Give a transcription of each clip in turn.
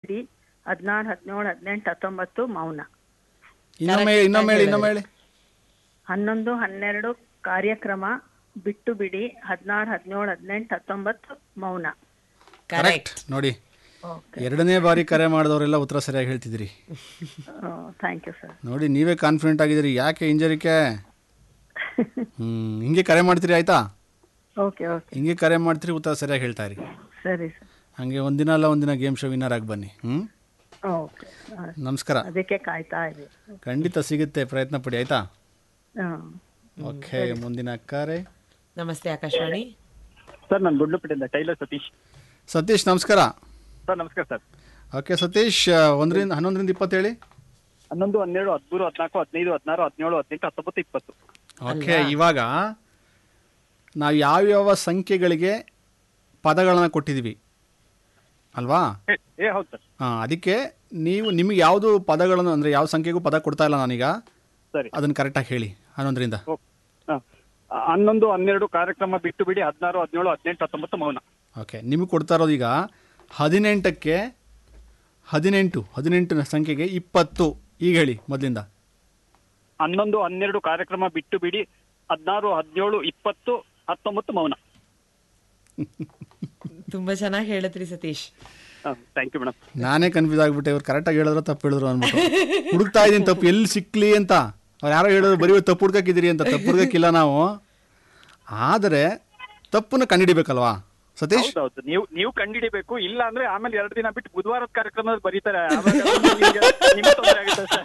ಬಿಡಿ ಹದಿನಾರು ಹದಿನೇಳು ಹದಿನೆಂಟು ಹತ್ತೊಂಬತ್ತು ಮೌನ ಇನ್ನೊಮ್ಮೆ ಇನ್ನೊಮ್ಮೆ ಹೇಳಿ ಇನ್ನೊಮ್ಮೆ ಹೇಳಿ ಹನ್ನೊಂದು ಹನ್ನೆರಡು ಕಾರ್ಯಕ್ರಮ ಬಿಟ್ಟು ಬಿಡಿ ಹದಿನಾರು ಹದಿನೇಳು ಹದಿನೆಂಟು ಹತ್ತೊಂಬತ್ತು ಮೌನ ಕರೆಕ್ಟ್ ನೋಡಿ ಎರಡನೇ ಬಾರಿ ಕರೆ ಮಾಡಿದವರೆಲ್ಲ ಉತ್ತರ ಸರಿಯಾಗಿ ಹೇಳ್ತಿದ್ದೀರಿ ಥ್ಯಾಂಕ್ ಯು ಸರ್ ನೋಡಿ ನೀವೇ ಕಾನ್ಫಿಡೆಂಟ್ ಆಗಿದ್ದೀರಿ ಯಾಕೆ ಹಿಂಜರಿಕೆ ಹ್ಮ್ ಹಿಂಗೆ ಕರೆ ಮಾಡ್ತೀರಿ ಆಯ್ತಾ ಓಕೆ ಓಕೆ ಹಿಂಗೆ ಕರೆ ಮಾಡ್ತೀರಿ ಉತ್ತರ ಸರಿಯಾಗಿ ಹೇಳ್ತಾ ಇರಿ ಸರಿ ಸರ್ ಹಂಗೆ ಒಂದಿನ ಅಲ್ಲ ಒಂದಿನ ಗೇಮ್ ಶೋ ವಿನ್ನರ್ ಆಗಿ ಬನ್ನಿ ಹ್ಮ್ ಓಕೆ ನಮಸ್ಕಾರ ಅದಕ್ಕೆ ಕಾಯ್ತಾ ಇದೆ ಖಂಡಿತ ಸಿಗುತ್ತೆ ಪ್ರಯತ್ನ ಪಡಿ ಆಯ್ತಾ ಹಾಂ ಓಕೆ ಮುಂದಿನ ಕರೆ ನಮಸ್ತೆ ಆಕಾಶವಾಣಿ ಸರ್ ನಾನು ಗುಡ್ಲುಪೇಟೆಯಿಂದ ಟೈಲರ್ ಸತೀಶ್ ಸತೀಶ್ ನಮಸ್ಕಾರ ಸರ್ ನಮಸ್ಕಾರ ಸರ್ ಓಕೆ ಸತೀಶ್ ಒಂದರಿಂದ ಹನ್ನೊಂದರಿಂದ ಇಪ್ಪತ್ತು ಹೇಳಿ ಹನ್ನೊಂದು ಹನ್ನೆರಡು ಹದಿಮೂರು ಹದಿನಾಲ್ಕು ಹದಿನೈದು ಹದಿನಾರು ಹದಿನೇಳು ಹದಿನೆಂಟು ಹತ್ತೊಂಬತ್ತು ಇಪ್ಪತ್ತು ಓಕೆ ಇವಾಗ ನಾವು ಯಾವ್ಯಾವ ಸಂಖ್ಯೆಗಳಿಗೆ ಪದಗಳನ್ನು ಕೊಟ್ಟಿದ್ದೀವಿ ಅಲ್ವಾ ಏ, ಏ ಹೌದು ಸರ್ ಹಾಂ ಅದಕ್ಕೆ ನೀವು ನಿಮಗೆ ಯಾವುದು ಪದಗಳನ್ನು ಅಂದರೆ ಯಾವ ಸಂಖ್ಯೆಗೂ ಪದ ಕೊಡ್ತಾ ಇಲ್ಲ ನಾನೀಗ ಸರಿ ಅದನ್ನು ಕರೆಕ್ಟಾಗಿ ಹೇಳಿ ಹನ್ನೊಂದರಿಂದ ಓ, ಹ. ಹನ್ನೊಂದು ಹನ್ನೆರಡು ಕಾರ್ಯಕ್ರಮ ಬಿಟ್ಟು ಬಿಡಿ ಹದಿನಾರು ಹದಿನೇಳು ಹದಿನೆಂಟು ಹತ್ತೊಂಬತ್ತು ಮೌನ ಓಕೆ ನಿಮಗೆ ಕೊಡ್ತಾ ಇರೋದು ಈಗ ಹದಿನೆಂಟಕ್ಕೆ ಹದಿನೆಂಟು ಹದಿನೆಂಟು ಸಂಖ್ಯೆಗೆ ಇಪ್ಪತ್ತು ಈಗ ಹೇಳಿ ಮೊದಲಿಂದ ಹನ್ನೊಂದು ಹನ್ನೆರಡು ಕಾರ್ಯಕ್ರಮ ಬಿಟ್ಟು ಬಿಡಿ ಹದಿನಾರು ಹದಿನೇಳು ಇಪ್ಪತ್ತು ಹತ್ತೊಂಬತ್ತು ಮೌನ ತುಂಬಾ ಚೆನ್ನಾಗಿ ಹೇಳಿದ್ರಿ ಸತೀಶ್ ಥ್ಯಾಂಕ್ ಯು ಮೇಡಮ್ ನಾನೇ ಕನ್ಫ್ಯೂಸ್ ಆಗಿಬಿಟ್ಟೆ ಇವ್ರು ಕರೆಕ್ಟಾಗಿ ಹೇಳಿದ್ರು ತಪ್ಪು ಹೇಳಿದ್ರು ಅಂದ್ಬಿಟ್ಟು ಹುಡುಕ್ತಾ ಇದ್ದೀನಿ ತಪ್ಪು ಎಲ್ಲಿ ಸಿಕ್ಲಿ ಅಂತ ಅವ್ರು ಯಾರೋ ಹೇಳಿದ್ರು ಬರೀ ತಪ್ಪು ಹುಡ್ಕಕ್ಕಿದ್ದೀರಿ ಅಂತ ತಪ್ಪು ಹುಡ್ಕಕ್ಕಿಲ್ಲ ನಾವು ಆದರೆ ತಪ್ಪನ್ನು ಕಂಡುಹಿಡಿಬೇಕಲ್ವಾ ಸತೀಶ್ ಹೌದೌದು ನೀವು ನೀವು ಕಂಡಿಡಿಬೇಕು ಇಲ್ಲ ಅಂದ್ರೆ ಆಮೇಲೆ ಎರಡು ದಿನ ಬಿಟ್ಟು ಬುಧವಾರದ ಕಾರ್ಯಕ್ರಮದಲ್ಲಿ ಬರೀತಾರೆ ಆವಾಗ ನಿಮ್ಗೆ- ನಿಮ್ಗೆ ತೊಂದ್ರೆ ಆಗುತ್ತೆ ಸರ್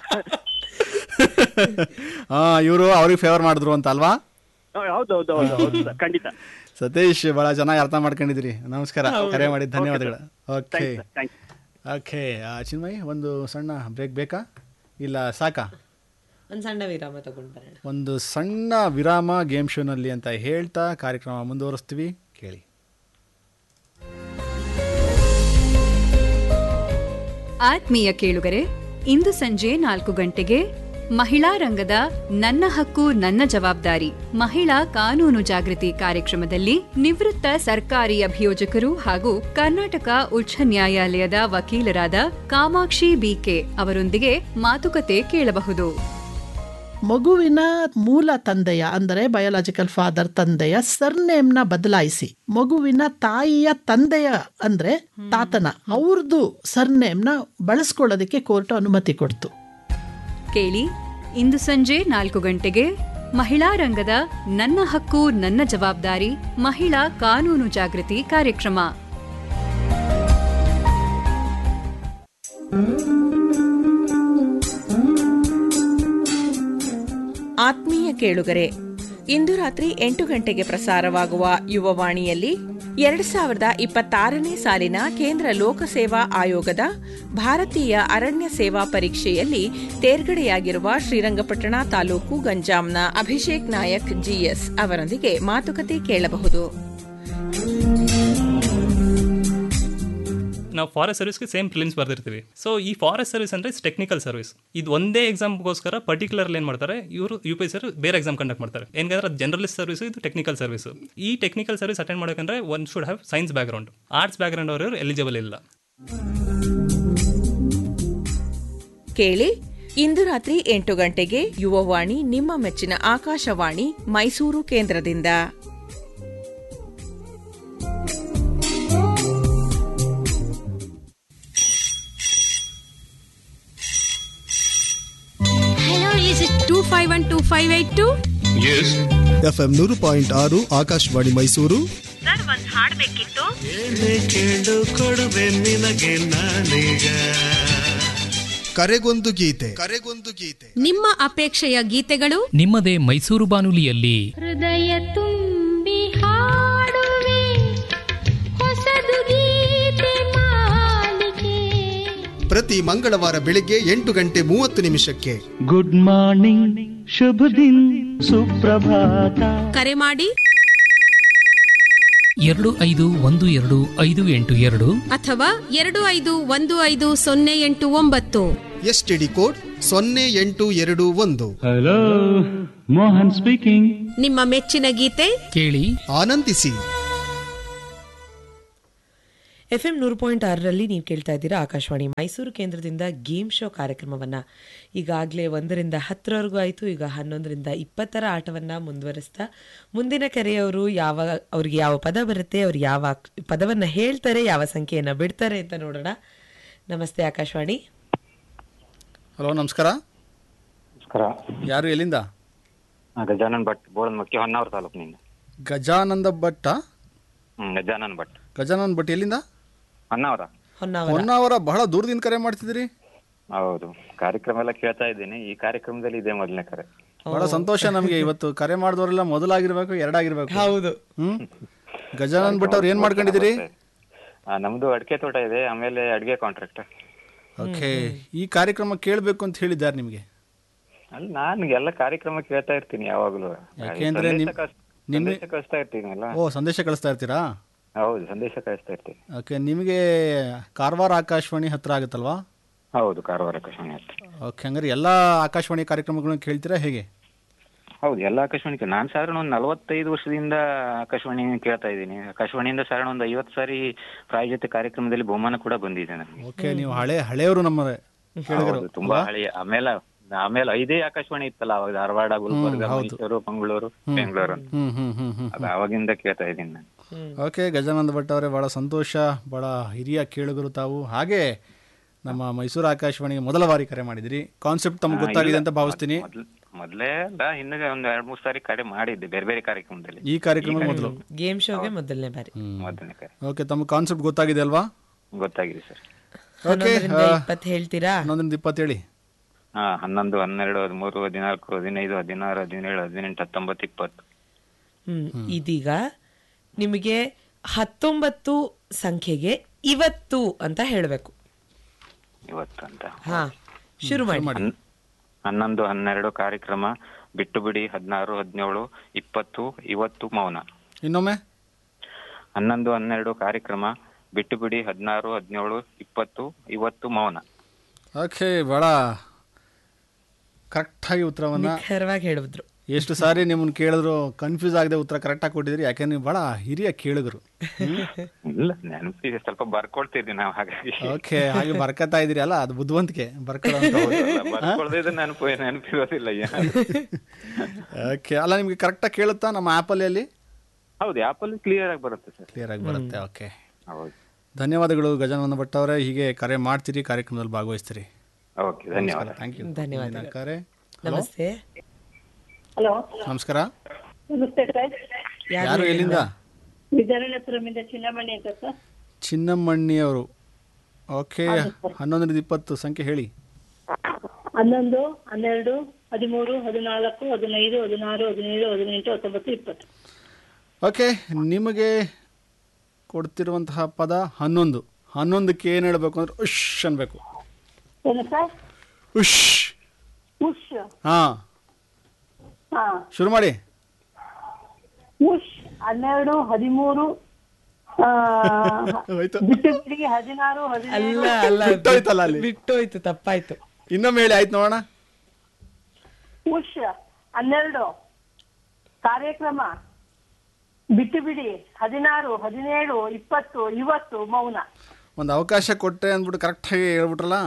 ಹಾಂ ಇವರು ಅವ್ರಿಗೆ ಫೇವರ್ ಮಾಡಿದ್ರು ಅಂತ ಅಲ್ವಾ ಹೌದೌದು ಹೌದು ಹೌದು ಸರ್ ಖಂಡಿತ ಸತೀಶ್ ಭಾಳ ಚೆನ್ನಾಗಿ ಅರ್ಥ ಮಾಡ್ಕೊಂಡಿದ್ದೀರಿ ನಮಸ್ಕಾರ ಕರೆ ಮಾಡಿದ ಧನ್ಯವಾದಗಳು okay thank you thank you okay Chinmay ಒಂದು ಸಣ್ಣ ಬ್ರೇಕ್ ಬೇಕಾ ಇಲ್ಲ ಸಾಕಾ ಒಂದ್ ಸಣ್ಣ ವಿರಾಮ ತಗೊಂಡ್ ಬರೋಣ ಒಂದು ಸಣ್ಣ ವಿರಾಮ ಗೇಮ್ ಶೋನಲ್ಲಿ ಅಂತ ಹೇಳ್ತಾ ಕಾರ್ಯಕ್ರಮ ಮುಂದುವರಿಸ್ತೀವಿ ಕೇಳಿ ಆತ್ಮೀಯ ಕೇಳುಗರೆ ಇಂದು ಸಂಜೆ ನಾಲ್ಕು ಗಂಟೆಗೆ ಮಹಿಳಾ ರಂಗದ ನನ್ನ ಹಕ್ಕು ನನ್ನ ಜವಾಬ್ದಾರಿ ಮಹಿಳಾ ಕಾನೂನು ಜಾಗೃತಿ ಕಾರ್ಯಕ್ರಮದಲ್ಲಿ ನಿವೃತ್ತ ಸರ್ಕಾರಿ ಅಭಿಯೋಜಕರು ಹಾಗೂ ಕರ್ನಾಟಕ ಉಚ್ಚ ನ್ಯಾಯಾಲಯದ ವಕೀಲರಾದ ಕಾಮಾಕ್ಷಿ ಬಿಕೆ ಅವರೊಂದಿಗೆ ಮಾತುಕತೆ ಕೇಳಬಹುದು ಮಗುವಿನ ಮೂಲ ತಂದೆಯ ಅಂದರೆ ಬಯೋಲಾಜಿಕಲ್ ಫಾದರ್ ತಂದೆಯ ಸರ್ನೇಮ್ನ ಬದಲಾಯಿಸಿ ಮಗುವಿನ ತಾಯಿಯ ತಂದೆಯ ಅಂದ್ರೆ ತಾತನ ಅವ್ರದ್ದು ಸರ್ನೇಮ್ನ ಬಳಸ್ಕೊಳ್ಳೋದಕ್ಕೆ ಕೋರ್ಟ್ ಅನುಮತಿ ಕೊಡ್ತು ಕೇಳಿ ಇಂದು ಸಂಜೆ ನಾಲ್ಕು ಗಂಟೆಗೆ ಮಹಿಳಾ ರಂಗದ ನನ್ನ ಹಕ್ಕು ನನ್ನ ಜವಾಬ್ದಾರಿ ಮಹಿಳಾ ಕಾನೂನು ಜಾಗೃತಿ ಕಾರ್ಯಕ್ರಮ ಆತ್ಮೀಯ ಕೇಳುಗರೆ ಇಂದು ರಾತ್ರಿ ಎಂಟು ಗಂಟೆಗೆ ಪ್ರಸಾರವಾಗುವ ಯುವವಾಣಿಯಲ್ಲಿ ಎರಡು ಸಾವಿರದ ಇಪ್ಪತ್ತಾರನೇ ಸಾಲಿನ ಕೇಂದ್ರ ಲೋಕಸೇವಾ ಆಯೋಗದ ಭಾರತೀಯ ಅರಣ್ಯ ಸೇವಾ ಪರೀಕ್ಷೆಯಲ್ಲಿ ತೇರ್ಗಡೆಯಾಗಿರುವ ಶ್ರೀರಂಗಪಟ್ಟಣ ತಾಲೂಕು ಗಂಜಾಂನ ಅಭಿಷೇಕ್ ನಾಯಕ್ ಜಿಎಸ್ ಅವರೊಂದಿಗೆ ಮಾತುಕತೆ ಕೇಳಬಹುದು ನಾವು ಫಾರೆಸ್ಟ್ ಸರ್ವಿಸ್ಗೆ ಸೇಮ್ ಪ್ರಿಲಿಮ್ಸ್ ಬರ್ದಿರ್ತೀವಿ ಸೊ ಈ ಫಾರೆಸ್ಟ್ ಸರ್ವಿಸ್ ಅಂದರೆ ಇಟ್ಸ್ ಟೆಕ್ನಿಕಲ್ ಸರ್ವಿಸ್ ಇದು ಒಂದೇ ಎಕ್ಸಾಮ್ಗೋಸ್ಕರ ಪರ್ಟಿಕ್ಯುಲರ್ಲಿ ಏನು ಮಾಡ್ತಾರೆ ಇವರು ಯು ಪಿ ಸರ್ ಬೇರೆ ಎಕ್ಸಾಮ್ ಕಂಡಕ್ಟ್ ಮಾಡ್ತಾರೆ ಏನಂದ್ರೆ ಜನರಲಿಸ್ಟ್ ಸರ್ವಿಸ್ ಇದು ಟೆಕ್ನಿಕಲ್ ಸರ್ವಿಸ್ ಈ ಟೆಕ್ನಿಕಲ್ ಸರ್ವಿಸ್ ಅಟೆಂಡ್ ಮಾಡಬೇಕಂದ್ರೆ one should have science background arts background ಅವರು ಎಲಿಜಿಬಲ್ ಇಲ್ಲ ಕೇಳಿ ಇಂದು ರಾತ್ರಿ ಎಂಟು ಗಂಟೆಗೆ ಯುವವಾಣಿ ನಿಮ್ಮ ಮೆಚ್ಚಿನ ಆಕಾಶವಾಣಿ ಮೈಸೂರು ಕೇಂದ್ರದಿಂದ Hello, is it 2512582? ಎಫ್ಎಂ ನೂರು ಪಾಯಿಂಟ್ ಆರು ಆಕಾಶವಾಣಿ ಮೈಸೂರು ಸರ್ ಒಂದ್ ಹಾಡ್ಬೇಕಿತ್ತು ಕೇಳು ಕೊಡುವೆ ನಿನಗೆ ನಾನೀಗ ಕರೆಗೊಂದು ಗೀತೆ ಕರೆಗೊಂದು ಗೀತೆ ನಿಮ್ಮ ಅಪೇಕ್ಷೆಯ ಗೀತೆಗಳು ನಿಮ್ಮದೇ ಮೈಸೂರು ಬಾನುಲಿಯಲ್ಲಿ ಹೃದಯ ತುಂಬಿ ಹಾಡುವೆ ಹೊಸದು ಗೀತೆ ಮಾಲಿಕೆ ಪ್ರತಿ ಮಂಗಳವಾರ ಬೆಳಿಗ್ಗೆ ಎಂಟು ಗಂಟೆ ಮೂವತ್ತು ನಿಮಿಷಕ್ಕೆ ಗುಡ್ ಮಾರ್ನಿಂಗ್ ಶುಭ ದಿನ್ ಸುಪ್ರಭಾತ ಕರೆ ಮಾಡಿ ಎರಡು ಐದು ಒಂದು ಎರಡು ಐದು ಎಂಟು ಎರಡು ಅಥವಾ ಎರಡು ಐದು ಒಂದು ಐದು ಸೊನ್ನೆ ಎಂಟು ಒಂಬತ್ತು ಎಸ್ಟಿಡಿ ಕೋಡ್ ಸೊನ್ನೆ ಎಂಟು ಎರಡು ಒಂದು ಹಲೋ ಮೋಹನ್ ಸ್ಪೀಕಿಂಗ್ ನಿಮ್ಮ ಮೆಚ್ಚಿನ ಗೀತೆ ಕೇಳಿ ಆನಂದಿಸಿ ಎಫ್ ಎಂ ನೂರು ಪಾಯಿಂಟ್ ಆರರಲ್ಲಿ ನೀವು ಕೇಳ್ತಾ ಇದ್ದೀರಾ ಆಕಾಶವಾಣಿ ಮೈಸೂರು ಕೇಂದ್ರದಿಂದ ಗೇಮ್ ಶೋ ಕಾರ್ಯಕ್ರಮವನ್ನ ಈಗಾಗಲೇ ಒಂದರಿಂದ ಹತ್ತರವರೆಗೂ ಆಯಿತು ಈಗ ಹನ್ನೊಂದರಿಂದ ಇಪ್ಪತ್ತರ ಆಟವನ್ನ ಮುಂದುವರಿಸ್ತಾ ಮುಂದಿನ ಕರೆಯವರು ಯಾವ ಅವ್ರಿಗೆ ಯಾವ ಪದ ಬರುತ್ತೆ ಅವ್ರು ಯಾವ ಅಕ್- ಪದವನ್ನ ಹೇಳ್ತಾರೆ ಯಾವ ಸಂಖ್ಯೆಯನ್ನ ಬಿಡ್ತಾರೆ ಅಂತ ನೋಡೋಣ ನಮಸ್ತೆ ಆಕಾಶವಾಣಿ ಹಲೋ ನಮಸ್ಕಾರ ನಮಸ್ಕಾರ ಯಾರು ಎಲ್ಲಿಂದ ಆ, ಗಜಾನನ್ ಭಟ್ ಬೋಳನ್ಮಕ್ಕಿ ಹೊನ್ನಾವರ ತಾಲೂಕಿನಿಂದ ಗಜಾನಂದ ಭಟ್ಟ ಹ್ಮ್ ಗಜಾನನ್ ಭಟ್ ಗಜಾನನ್ ಭಟ್ ಎಲ್ಲಿಂದ ಹೊನ್ನಾವರ ಹೊನ್ನಾವರ ಬಹಳ ದೂರದಿಂದ ಕರೆ ಮಾಡ್ತಿದ್ದೀರಿ ಹೌದು ಕಾರ್ಯಕ್ರಮ ಎಲ್ಲ ಕೇಳ್ತಾ ಇದ್ದೀನಿ ಈ ಕಾರ್ಯಕ್ರಮದಲ್ಲಿ ಇದೇ ಮೊದಲನೇ ಕರೆ ಬಹಳ ಸಂತೋಷ ನಮಗೆ ಇವತ್ತು ಕರೆ ಮಾಡಿದವರೆಲ್ಲ ಮೊದಲಾಗಿರ್ಬೇಕು ಎರಡಾಗಿರ್ಬೇಕು ಹೌದು ಹ್ಮ್ ಗಜಾನನ್ ಭಟ್ ಅವ್ರು ಏನ್ ಮಾಡ್ಕೊಂಡಿದ್ದೀರಿ ಆ, ನಮ್ದು ಅಡಿಕೆ ತೋಟ ಇದೆ ಆಮೇಲೆ ಅಡಿಗೆ ಕಾಂಟ್ರಾಕ್ಟ್ ಓಕೆ ಈ ಕಾರ್ಯಕ್ರಮ ಕೇಳಬೇಕು ಅಂತ ಹೇಳಿದ್ದಾರೆ ನಿಮಗೆ ಅಲ್ಲಿ ನಾನು ಎಲ್ಲ ಕಾರ್ಯಕ್ರಮ ಕೇಳ್ತಾ ಇರ್ತೀನಿ ಯಾವಾಗಲೂ ಯಾಕೆಂದ್ರೆ ನಿಮ್- ನಿನ್ನೆ- ಸಂದೇಶ ಕಳಿಸ್ತಾ ಇರ್ತೀನಲ್ಲ ಓ ಸಂದೇಶ ಕಳಿಸ್ತಾ ಇರ್ತೀರಾ ಹೌದು ಸಂದೇಶ ಕಳಿಸ್ತಾ ಇರ್ತೀನಿ ಓಕೆ ನಿಮಗೆ ಕಾರವಾರ ಆಕಾಶವಾಣಿ ಹತ್ರ ಆಗುತ್ತಲ್ವಾ ಹೌದು ಕಾರವಾರ ಆಕಾಶವಾಣಿ ಹತ್ರ ಓಕೆ ಹಂಗಾರೆ ಎಲ್ಲ ಆಕಾಶವಾಣಿ ಕಾರ್ಯಕ್ರಮಗಳನ್ನ ಕೇಳ್ತೀರಾ ಹೇಗೆ ಹೌದು ಎಲ್ಲ ಆಕಾಶವಾಣಿ ಕೇ- ನಾನ್ ಸಾಧಾರಣ ಒಂದು ನಲವತ್ತೈದು ವರ್ಷದಿಂದ ಆಕಾಶವಾಣಿ ಕೇಳ್ತಾ ಇದ್ದೀನಿ ಆಕಾಶವಾಣಿಯಿಂದ ಸಾಧಾರಣ ಒಂದು ಐವತ್ತು ಸಾರಿ ಪ್ರಾಯೋಜಿತ ಕಾರ್ಯಕ್ರಮದಲ್ಲಿ ಬಹುಮಾನ ಕೂಡ ಬಂದಿದೆ ನನಗೆ ಓಕೆ ನೀವು ಹಳೆ ಹಳೆಯವರು ನಮ್ಮ ಕೇಳಿದ್ರು ಹೌದು, ತುಂಬಾ ಹಳೆಯ ಆಮೇಲೆ ಆಮೇಲೆ ಐದೇ ಆಕಾಶವಾಣಿ ಇತ್ತಲ್ಲ ಅವಾಗ ಧಾರವಾಡ ಗುಲ್ಬರ್ಗ ಹೌದು. ಮೈಸೂರು ಮಂಗಳೂರು ಹ್ಮ್. ಬೆಂಗಳೂರು ಅಂತ. ಹ್ಮ್ ಹ್ಮ್ ಹ್ಮ್ ಹ್ಮ್ ಅದು ಅವಾಗಿಂದ ಕೇಳ್ತಾ ಇದ್ದೀನಿ ನಾನು ಓಕೆ ಗಜಾನಂದ ಭಟ್ ಅವರೇ ಬಹಳ ಸಂತೋಷ ಬಹಳ ಹಿರಿಯ ಕೇಳುಗರು ತಾವು ಹಾಗೆ ನಮ್ಮ ಮೈಸೂರು ಆಕಾಶವಾಣಿಗೆ ಮೊದಲ ಬಾರಿ ಕರೆ ಮಾಡಿದಿರಿ ಕಾನ್ಸೆಪ್ಟ್ ತಮ್ಗೆ ಹಾ, ಗೊತ್ತಾಗಿದೆ ಇಲ್ಲ. ಅಂತ ಭಾವಿಸ್ತೀನಿ ಮೊದ್ಲ್- ಮೊದ್ಲೇ ಅಲ್ಲ ಇನ್ನು ಒಂದ್ ಎರಡ್ ಮೂರ್ ಸಾರಿ ಕರೆ ಮಾಡಿದ್ದೆ ಬೇರೆ ಬೇರೆ ಕಾರ್ಯಕ್ರಮದಲ್ಲಿ ಈ ಕಾರ್ಯಕ್ರಮ ಮೊದಲು ಗೇಮ್ ಶೋಗೆ ಮೊದಲನೇ ಬಾರಿ ಮೊದಲನೇ ಕರೆ ಓಕೆ ತಮ್ಮ ಕಾನ್ಸೆಪ್ಟ್ ಗೊತ್ತಾಗಿದೆ ಅಲ್ವಾ ಗೊತ್ತಾಗಿದೆ ಸರ್ ಓಕೆ ಹನ್ನೊಂದರಿಂದ ಇಪ್ಪತ್ತು ಹೇಳ್ತೀರಾ ಹನ್ನೊಂದರಿಂದ ಇಪ್ಪತ್ತು ಹೇಳಿ ಹಾ ಹನ್ನೊಂದು ಹನ್ನೆರಡು ಹದಿಮೂರು ಹದಿನಾಲ್ಕು ಹದಿನೈದು ಹದಿನಾರು ಹದಿನೇಳು ಹದಿನೆಂಟು ಹತ್ತೊಂಬತ್ತು ಇಪ್ಪತ್ತು ಹ್ಮ್ ಇದೀಗ ನಿಮಗೆ ಹತ್ತೊಂಬತ್ತು ಸಂಖ್ಯೆಗೆ ಇವತ್ತು ಅಂತ ಹೇಳಬೇಕು ಇವತ್ತು ಅಂತ ಹಾ ಶುರು ಮಾಡಿ ಹನ್- ಹನ್ನೊಂದು ಹನ್ನೆರಡು ಕಾರ್ಯಕ್ರಮ ಬಿಟ್ಟು ಬಿಡಿ ಹದಿನಾರು ಹದಿನೇಳು ಇಪ್ಪತ್ತು ಇವತ್ತು ಮೌನ ಇನ್ನೊಮ್ಮೆ ಹನ್ನೊಂದು ಹನ್ನೆರಡು ಕಾರ್ಯಕ್ರಮ ಬಿಟ್ಟು ಬಿಡಿ ಹದಿನಾರು ಹದಿನೇಳು ಇಪ್ಪತ್ತು ಇವತ್ತು ಮೌನ ಓಕೆ ಭಾಳ ಕರೆಕ್ಟಾಗಿ ಉತ್ತರವನ್ನ ನಿಖರವಾಗಿ ಹೇಳಿದ್ರು ಎಷ್ಟು ಸಾರಿ ನಿಮ್ಮನ್ನ ಕೇಳಿದ್ರು ಕನ್ಫ್ಯೂಸ್ ಆಗದೆ ಉತ್ತರ ಕರೆಕ್ಟಾಗಿ ಕೊಟ್ಟಿದ್ರಿ ಯಾಕೆ ನೀವು ಭಾಳ ಹಿರಿಯ ಕೇಳುಗರು ಇಲ್ಲ ನೆನಪಿಗೆ ಸ್ವಲ್ಪ ಬರ್ಕೊಳ್ತಿದ್ವಿ ನಾವು ಹಾಗಾಗಿ ಓಕೆ ಹಾಗೆ ಬರ್ಕತಾ ಇದ್ದೀರಿ ಅಲ್ಲ ಅದು ಬುದ್ಧಿವಂತಿಕೆ ಬರ್ಕೊಳ್ಳೋ ಬರ್ಕೊಳ್ದಿದ್ರೆ ನೆನಪು ನೆನಪಿರೋದಿಲ್ಲ ಏನು. ಓಕೆ ಅಲ್ಲ ನಿಮಗೆ ಕರೆಕ್ಟಾಗಿ ಕೇಳುತ್ತಾ ನಮ್ಮ ಆ್ಯಪಲ್ಲಿ ಅಲ್ಲಿ ಹೌದು ಆಪಲ್ಲಿ ಕ್ಲಿಯರ್ ಆಗಿ ಬರುತ್ತೆ ಸರ್ ಕ್ಲಿಯರ್ ಆಗಿ ಬರುತ್ತೆ ಓಕೆ ಹೌದು ಧನ್ಯವಾದಗಳು ಗಜಾನಂದ ಭಟ್ ಅವರೇ ಹೀಗೆ ಕರೆ ಮಾಡ್ತೀರಿ ಕಾರ್ಯಕ್ರಮದಲ್ಲಿ ಭಾಗವಹಿಸ್ತೀರಿ ಓಕೆ ಧನ್ಯವಾದ ಥ್ಯಾಂಕ್ ಯು ಧನ್ಯವಾದಗಳು. ಕರೆ ನಮಸ್ತೆ ಹಲೋ ನಮಸ್ಕಾರ ನಮಸ್ತೆ ಸರ್ ಯಾರು ಎಲ್ಲಿಂದ ವಿದ್ಯಾರಣ್ಯಪುರಮಿಂದ ಚಿನ್ನಮಣಿ ಅಂತ ಸರ್ ಚಿನ್ನಮ್ಮಣ್ಣಿ ಅವರು ಓಕೆ ಹನ್ನೊಂದರಿಂದ ಇಪ್ಪತ್ತು ಸಂಖ್ಯೆ ಹೇಳಿ ಹನ್ನೊಂದು ಹನ್ನೆರಡು ಹದಿಮೂರು ಹದಿನಾಲ್ಕು ಹದಿನೈದು ಹದಿನಾರು ಹದಿನೇಳು ಹದಿನೆಂಟು ಹತ್ತೊಂಬತ್ತು ಇಪ್ಪತ್ತು ಓಕೆ ನಿಮಗೆ ಕೊಡ್ತಿರುವಂತಹ ಪದ ಹನ್ನೊಂದು ಹನ್ನೊಂದಕ್ಕೆ ಏನು ಹೇಳಬೇಕು ಅಂದ್ರೆ ಉಶ್ ಅನ್ಬೇಕು ಏನು ಸರ್ ಉಶ್ ಉಷ್ ಹಾಂ ಹಾ ಶುರು ಮಾಡಿ ಉಷ್ ಹನ್ನೆರಡು ಹದಿಮೂರು ಆ, ಹೋಯ್ತು ಬಿಟ್ಟು ಬಿಡಿ ಹದಿನಾರು ಹದಿನೇಳು ಅಲ್ಲ ಅಲ್ಲ ಬಿಟ್ಟೋಯ್ತಲ್ಲ ಅಲ್ಲಿ. ಬಿಟ್ಟೋಯ್ತು ತಪ್ಪಾಯ್ತು ಇನ್ನೊಮ್ಮೆ ಹೇಳಿ ಆಯ್ತು ನೋಡೋಣ ಉಷ್ ಹನ್ನೆರಡು ಕಾರ್ಯಕ್ರಮ ಬಿಟ್ಟು ಬಿಡಿ ಹದಿನಾರು ಹದಿನೇಳು ಇಪ್ಪತ್ತು ಇವತ್ತು ಮೌನ ಒಂದು ಅವಕಾಶ ಕೊಟ್ಟೆ ಅಂದ್ಬಿಟ್ಟು ಕರೆಕ್ಟಾಗಿ ಹೇಳ್ಬಿಟ್ರಲ್ಲ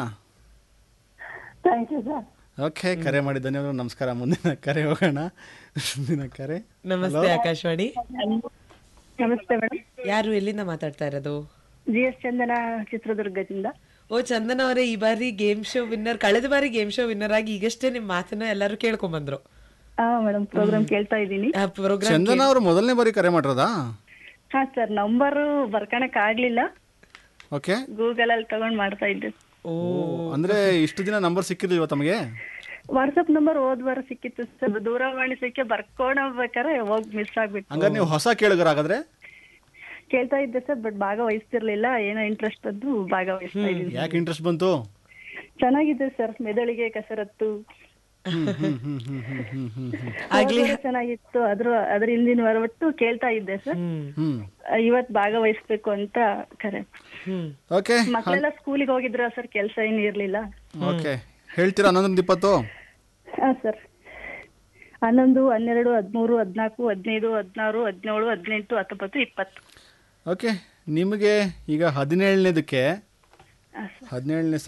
ಥ್ಯಾಂಕ್ ಯು ಸರ್ ಓಕೆ ಕರೆ ಮಾಡಿ ಧನ್ಯವಾದ ನಮಸ್ಕಾರ ಮುಂದಿನ ಕರೆ ಹೋಗೋಣ ಮುಂದಿನ ಕರೆ ನಮಸ್ತೆ ಆಕಾಶವಾಣಿ ನಮಸ್ತೆ ಮೇಡಮ್ ಯಾರು ಎಲ್ಲಿಂದ ಮಾತಾಡ್ತಾ ಇರೋದು ಜಿ ಎಸ್ ಚಂದನ ಚಿತ್ರದುರ್ಗದಿಂದ ಓ ಚಂದನ್ ಅವರೇ ಈ ಬಾರಿ ಗೇಮ್ ಶೋ ವಿನ್ನರ್ ಕಳೆದ ಬಾರಿ ಗೇಮ್ ಶೋ ವಿನ್ನರ್ ಆಗಿ ಈಗಷ್ಟೇ ನಿಮ್ ಮಾತನ್ನ ಎಲ್ಲರೂ ಕೇಳ್ಕೊಂಬಂದ್ರು ಹಾ ಮೇಡಮ್ ಪ್ರೋಗ್ರಾಮ್ ಕೇಳ್ತಾ ಇದ್ದೀನಿ ಆ ಪ್ರೋಗ್ರಾಮ್ ಚಂದನ ಅವರು ಮೊದಲನೇ ಬಾರಿ ಕರೆ ಮಾಡಿರೋದಾ ಹಾ ಸರ್ ನಂಬರ್ ಬರ್ಕಣಕ್ ಆಗ್ಲಿಲ್ಲ ಓಕೆ ಗೂಗಲ್ ಅಲ್ಲಿ ತಗೊಂಡ್ ಮಾಡ್ತಾ ಇದ್ದೆ ಓ ಅಂದ್ರೆ ಇಷ್ಟು ದಿನ ನಂಬರ್ ಸಿಕ್ಕಿರ್ಲಿಲ್ವ ತಮಗೆ ವಾಟ್ಸಪ್ ನಂಬರ್ ಹೋದ್ ವಾರ ಸಿಕ್ಕಿತ್ತು ಸರ್ ದೂರವಾಣಿ ಸಿಕ್ಕಿ ಬರ್ಕೊಂಡ್ ಹೋಗ್ಬೇಕಾರೆ ಹೋಗ್ ಮಿಸ್ ಆಗ್ಬಿಟ್ಟು ಹಂಗಾರೆ ನೀವು ಹೊಸ ಕೇಳುಗರಾಗಾದ್ರೆ ಕೇಳ್ತಾ ಇದ್ದೆ ಸರ್ ಬಟ್ ಭಾಗವಹಿಸ್ತಿರ್ಲಿಲ್ಲ ಏನೋ ಇಂಟ್ರೆಸ್ಟ್ ಬಂದು ಭಾಗವಹಿಸ್ತಾ ಇದ್ದೀನಿ ಯಾಕೆ ಇಂಟ್ರೆಸ್ಟ್ ಬಂತು ಚೆನ್ನಾಗಿದೆ ಸರ್ ಮೆದುಳಿಗೆ ಕಸರತ್ತು ಹ್ಮ್, ಹ್ಮ್, ಹ್ಮ್, ಹ್ಮ್, ಹ್ಮ್, ಹ್ಮ್, ಹ್ಮ್, ಹ್ಮ್. ಹೋದ್ ವಾರ ಚೆನ್ನಾಗಿತ್ತು ಅದ್ರ ಅದ್ರ ಹಿಂದಿನ ವಾರ ಒಟ್ಟು ಕೇಳ್ತಾ ಇದ್ದೆ ಸರ್ ಹ್ಮ್ ಇವತ್ ಭಾಗವಹಿಸ್ಬೇಕು ಅಂತ ಕರೆ ಓಕೆ ಮಕ್ಕಳೆಲ್ಲ ಸ್ಕೂಲಿಗೆ ಹೋಗಿದ್ರ ಸರ್ ಕೆಲಸ ಏನು ಇರ್ಲಿಲ್ಲ ಓಕೆ ಹೇಳ್ತೀರಾ ಹನ್ನೊಂದರಿಂದ ಇಪ್ಪತ್ತು ಹಾ ಸರ್ ಹನ್ನೊಂದು ಹನ್ನೆರಡು ಹದಿಮೂರು ಹದಿನಾಲ್ಕು ಹದಿನೈದು ಹದಿನಾರು ಹದಿನೇಳು ಹದಿನೆಂಟು ಹತ್ತೊಂಬತ್ತು ಇಪ್ಪತ್ತು ಓಕೆ ನಿಮಗೆ ಈಗ ಹದಿನೇಳನೇದಕ್ಕೆ ಹದಿನೇಳನೇ